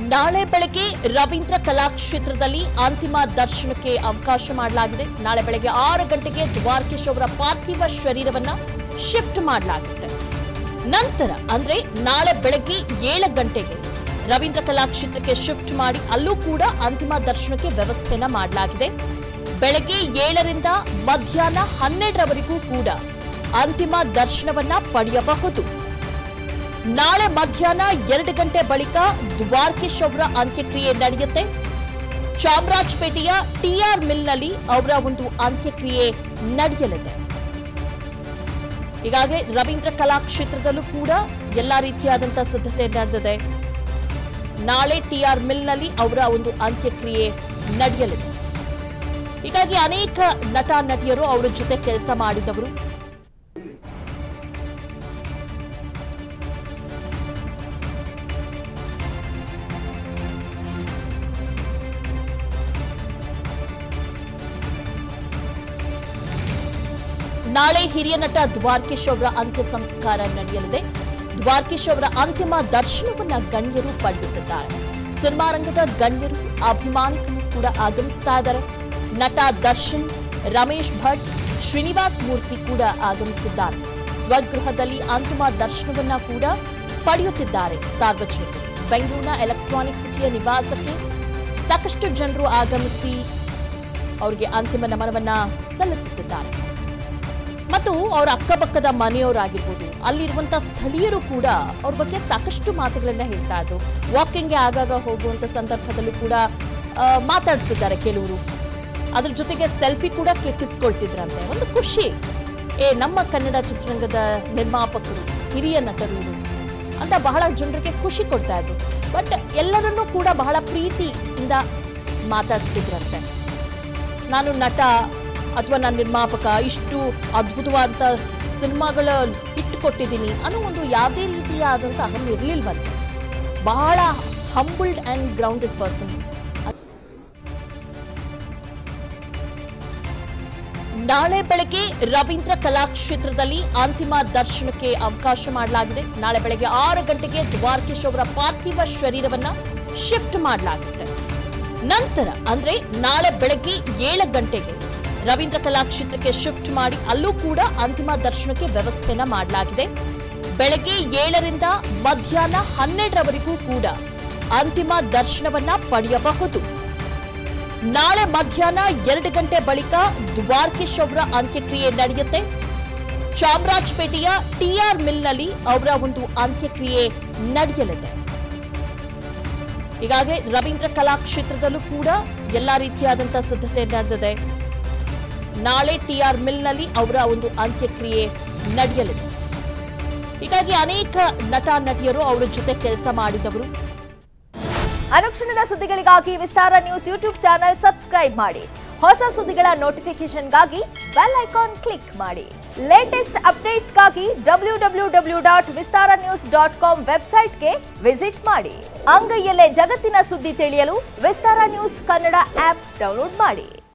ನಾಳೆ ಬೆಳಗ್ಗೆ ರವೀಂದ್ರ ಕಲಾಕ್ಷೇತ್ರದಲ್ಲಿ ಅಂತಿಮ ದರ್ಶನಕ್ಕೆ ಅವಕಾಶ ಮಾಡಲಾಗಿದೆ ನಾಳೆ ಬೆಳಗ್ಗೆ ಆರು ಗಂಟೆಗೆ ದ್ವಾರಕೀಶ್ ಅವರ ಪಾರ್ಥಿವ ಶರೀರವನ್ನ ಶಿಫ್ಟ್ ಮಾಡಲಾಗುತ್ತೆ ನಂತರ ಅಂದ್ರೆ ನಾಳೆ ಬೆಳಗ್ಗೆ ಏಳು ಗಂಟೆಗೆ ರವೀಂದ್ರ ಕಲಾಕ್ಷೇತ್ರಕ್ಕೆ ಶಿಫ್ಟ್ ಮಾಡಿ ಅಲ್ಲೂ ಕೂಡ ಅಂತಿಮ ದರ್ಶನಕ್ಕೆ ವ್ಯವಸ್ಥೆಯನ್ನ ಮಾಡಲಾಗಿದೆ ಬೆಳಗ್ಗೆ ಏಳರಿಂದ ಮಧ್ಯಾಹ್ನ ಹನ್ನೆರಡರವರೆಗೂ ಕೂಡ ಅಂತಿಮ ದರ್ಶನವನ್ನ ಪಡೆಯಬಹುದು ನಾಳೆ ಮಧ್ಯಾಹ್ನ ಎರಡು ಗಂಟೆ ಬಳಿಕ ದ್ವಾರಕೀಶ್ ಅವರ ಅಂತ್ಯಕ್ರಿಯೆ ನಡೆಯುತ್ತೆ ಚಾಮರಾಜಪೇಟೆಯ ಟಿಆರ್ ಮಿಲ್ನಲ್ಲಿ ಅವರ ಒಂದು ಅಂತ್ಯಕ್ರಿಯೆ ನಡೆಯಲಿದೆ ಈಗಾಗಲೇ ರವೀಂದ್ರ ಕಲಾಕ್ಷೇತ್ರದಲ್ಲೂ ಕೂಡ ಎಲ್ಲಾ ರೀತಿಯಾದಂತಹ ಸಿದ್ಧತೆ ನಡೆದಿದೆ ನಾಳೆ ಟಿಆರ್ ಮಿಲ್ನಲ್ಲಿ ಅವರ ಒಂದು ಅಂತ್ಯಕ್ರಿಯೆ ನಡೆಯಲಿದೆ ಹೀಗಾಗಿ ಅನೇಕ ನಟ ನಟಿಯರು ಅವರ ಜೊತೆ ಕೆಲಸ ಮಾಡಿದವರು ನಾಳೆ ಹಿರಿಯ ನಟ ದ್ವಾರಕೀಶ್ ಅವರ ಅಂತ್ಯ ಸಂಸ್ಕಾರ ನಡೆಯಲಿದೆ ದ್ವಾರಕೀಶ್ ಅವರ ಅಂತಿಮ ದರ್ಶನವನ್ನ ಗಣ್ಯರು ಪಡೆಯುತ್ತಿದ್ದಾರೆ ಸಿನಿಮಾ ರಂಗದ ಗಣ್ಯರು ಅಭಿಮಾನಿಗಳು ಕೂಡ ಆಗಮಿಸ್ತಾ ಇದ್ದಾರೆ ನಟ ದರ್ಶನ್ ರಮೇಶ್ ಭಟ್ ಶ್ರೀನಿವಾಸ್ ಮೂರ್ತಿ ಕೂಡ ಆಗಮಿಸಿದ್ದಾರೆ ಸ್ವಗೃಹದಲ್ಲಿ ಅಂತಿಮ ದರ್ಶನವನ್ನ ಕೂಡ ಪಡೆಯುತ್ತಿದ್ದಾರೆ ಸಾರ್ವಜನಿಕರು ಬೆಂಗಳೂರಿನ ಎಲೆಕ್ಟ್ರಾನಿಕ್ ಸಿಟಿಯ ನಿವಾಸಕ್ಕೆ ಸಾಕಷ್ಟು ಜನರು ಆಗಮಿಸಿ ಅವರಿಗೆ ಅಂತಿಮ ನಮನವನ್ನ ಸಲ್ಲಿಸುತ್ತಿದ್ದಾರೆ ಮತ್ತು ಅವರ ಅಕ್ಕಪಕ್ಕದ ಮನೆಯವರಾಗಿರ್ಬೋದು ಅಲ್ಲಿರುವಂತ ಸ್ಥಳೀಯರು ಕೂಡ ಅವ್ರ ಬಗ್ಗೆ ಸಾಕಷ್ಟು ಮಾತುಗಳನ್ನ ಹೇಳ್ತಾ ಇದ್ರು ವಾಕಿಂಗ್ಗೆ ಆಗಾಗ ಹೋಗುವಂತ ಸಂದರ್ಭದಲ್ಲೂ ಕೂಡ ಆ, ಮಾತಾಡ್ತಿದ್ದಾರೆ ಕೆಲವರು ಅದ್ರ ಜೊತೆಗೆ ಸೆಲ್ಫಿ ಕೂಡ ಕ್ಲಿಕ್ಕಿಸ್ಕೊಳ್ತಿದ್ರಂತೆ ಒಂದು ಖುಷಿ ಏ ನಮ್ಮ ಕನ್ನಡ ಚಿತ್ರರಂಗದ ನಿರ್ಮಾಪಕರು ಹಿರಿಯ ನಟರು ಇವರು ಅಂತ ಬಹಳ ಜನರಿಗೆ ಖುಷಿ ಕೊಡ್ತಾ ಇದ್ರು ಬಟ್ ಎಲ್ಲರನ್ನೂ ಕೂಡ ಬಹಳ ಪ್ರೀತಿಯಿಂದ ಮಾತಾಡ್ತಿದ್ರಂತೆ ನಾನು ನಟ ಅಥವಾ ನಾನು ನಿರ್ಮಾಪಕ ಇಷ್ಟು ಅದ್ಭುತವಾದ ಸಿನಿಮಾಗಳ ಹಿಟ್ ಕೊಟ್ಟಿದ್ದೀನಿ ಅನ್ನೋ ಒಂದು ಯಾವುದೇ ರೀತಿಯಾದಂಥ ಅಹಂ ಇರಲಿಲ್ವಂತೆ ಬಹಳ ಹಂಬಲ್ಡ್ ಆ್ಯಂಡ್ ಗ್ರೌಂಡೆಡ್ ಪರ್ಸನ್ ನಾಳೆ ಬೆಳಗ್ಗೆ ರವೀಂದ್ರ ಕಲಾಕ್ಷೇತ್ರದಲ್ಲಿ ಅಂತಿಮ ದರ್ಶನಕ್ಕೆ ಅವಕಾಶ ಮಾಡಲಾಗಿದೆ ನಾಳೆ ಬೆಳಗ್ಗೆ ಆರು ಗಂಟೆಗೆ ದ್ವಾರಕೀಶ್ ಅವರ ಪಾರ್ಥಿವ ಶರೀರವನ್ನ ಶಿಫ್ಟ್ ಮಾಡಲಾಗುತ್ತೆ ನಂತರ ಅಂದ್ರೆ ನಾಳೆ ಬೆಳಗ್ಗೆ ಏಳು ಗಂಟೆಗೆ ರವೀಂದ್ರ ಕಲಾಕ್ಷೇತ್ರಕ್ಕೆ ಶಿಫ್ಟ್ ಮಾಡಿ ಅಲ್ಲೂ ಕೂಡ ಅಂತಿಮ ದರ್ಶನಕ್ಕೆ ವ್ಯವಸ್ಥೆಯನ್ನ ಮಾಡಲಾಗಿದೆ ಬೆಳಗ್ಗೆ ಏಳರಿಂದ ಮಧ್ಯಾಹ್ನ ಹನ್ನೆರಡರವರೆಗೂ ಕೂಡ ಅಂತಿಮ ದರ್ಶನವನ್ನ ಪಡೆಯಬಹುದು ನಾಳೆ ಮಧ್ಯಾಹ್ನ ಎರಡು ಗಂಟೆ ಬಳಿಕ ದ್ವಾರಕೀಶ್ ಅವರ ಅಂತ್ಯಕ್ರಿಯೆ ನಡೆಯುತ್ತೆ ಚಾಮರಾಜಪೇಟೆಯ ಟಿಆರ್ ಮಿಲ್ನಲ್ಲಿ ಅವರ ಒಂದು ಅಂತ್ಯಕ್ರಿಯೆ ನಡೆಯಲಿದೆ ಈಗಾಗಲೇ ರವೀಂದ್ರ ಕಲಾಕ್ಷೇತ್ರದಲ್ಲೂ ಕೂಡ ಎಲ್ಲಾ ರೀತಿಯಾದಂತಹ ಸಿದ್ಧತೆ ನಡೆದಿದೆ ನಾಳೆ ಟಿಆರ್ ಮಿಲ್ನಲ್ಲಿ ಅವರ ಒಂದು ಅಂತ್ಯಕ್ರಿಯೆ ನಡೆಯಲಿದೆ ಹೀಗಾಗಿ ಅನೇಕ ನಟ ನಟಿಯರು ಅವರ ಜೊತೆ ಕೆಲಸ ಮಾಡಿದವರು ಅನುಕ್ಷಣದ ಸುದ್ದಿಗಳಿಗಾಗಿ Vistara news YouTube channel subscribe ಮಾಡಿ ಹೊಸ ಸುದ್ದಿಗಳ ನೋಟಿಫಿಕೇಶನ್ಗಾಗಿ ಬೆಲ್ ಐಕಾನ್ ಕ್ಲಿಕ್ ಮಾಡಿ ಲೇಟೆಸ್ಟ್ ಅಪ್ಡೇಟ್ಸ್ಗಾಗಿ W W W dot Vistara news dot com ವೆಬ್ಸೈಟ್ಗೆ ವಿಸಿಟ್ ಮಾಡಿ ಅಂಗೈಯಲ್ಲೇ ಜಗತ್ತಿನ ಸುದ್ದಿ ತಿಳಿಯಲು Vistara news Kannada app download ಮಾಡಿ